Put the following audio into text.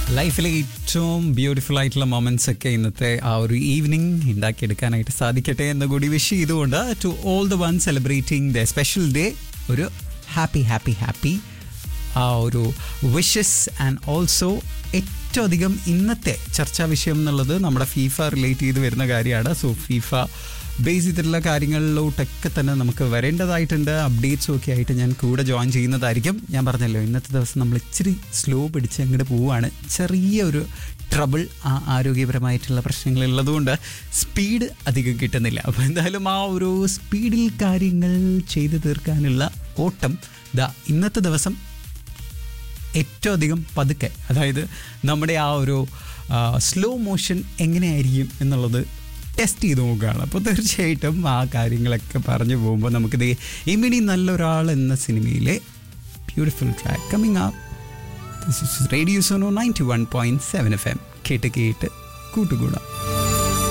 ലൈഫിലെ ഏറ്റവും ബ്യൂട്ടിഫുൾ ആയിട്ടുള്ള മൊമെന്റ്സ് ഒക്കെ ഇന്നത്തെ ആ ഒരു ഈവനിങ് ഉണ്ടാക്കിയെടുക്കാനായിട്ട് സാധിക്കട്ടെ എന്ന് കൂടി വിഷ് ചെയ്തുകൊണ്ട് to all the one celebrating the special day ഒരു ഹാപ്പി ഹാപ്പി ഹാപ്പി ആ ഒരു വിഷസ് ആൻഡ് ഓൾസോ ഏറ്റവും അധികം ഇന്നത്തെ ചർച്ചാ വിഷയം എന്നുള്ളത് നമ്മുടെ ഫീഫ റിലേറ്റ് ചെയ്ത് വരുന്ന കാര്യമാണ് സോ ഫീഫ ബേസ് ചെയ്തിട്ടുള്ള കാര്യങ്ങളിലോട്ടൊക്കെ തന്നെ നമുക്ക് വരേണ്ടതായിട്ടുണ്ട് അപ്ഡേറ്റ്സും ഒക്കെ ആയിട്ട് ഞാൻ കൂടെ ജോയിൻ ചെയ്യുന്നതായിരിക്കും ഞാൻ പറഞ്ഞല്ലോ ഇന്നത്തെ ദിവസം നമ്മൾ ഇച്ചിരി സ്ലോ പിടിച്ച് അങ്ങോട്ട് പോവുകയാണ് ചെറിയ ഒരു ട്രബിൾ ആ ആരോഗ്യപരമായിട്ടുള്ള പ്രശ്നങ്ങളുള്ളതുകൊണ്ട് സ്പീഡ് അധികം കിട്ടുന്നില്ല അപ്പോൾ എന്തായാലും ആ ഒരു സ്പീഡിൽ കാര്യങ്ങൾ ചെയ്തു തീർക്കാനുള്ള ഓട്ടം ദാ ഇന്നത്തെ ദിവസം ഏറ്റവും അധികം പതുക്കെ അതായത് നമ്മുടെ ആ ഒരു സ്ലോ മോഷൻ എങ്ങനെയായിരിക്കും എന്നുള്ളത് ടെസ്റ്റ് ചെയ്ത് നോക്കുകയാണ് അപ്പോൾ തീർച്ചയായിട്ടും ആ കാര്യങ്ങളൊക്കെ പറഞ്ഞു പോകുമ്പോൾ നമുക്കിത് ഇമിനി നല്ലൊരാൾ എന്ന സിനിമയിലെ ബ്യൂട്ടിഫുൾ ട്രാക്ക് കമ്മിങ് ആ radio Suno ninety one point seven F M കേട്ട് കേട്ട് കൂട്ടുകൂടാം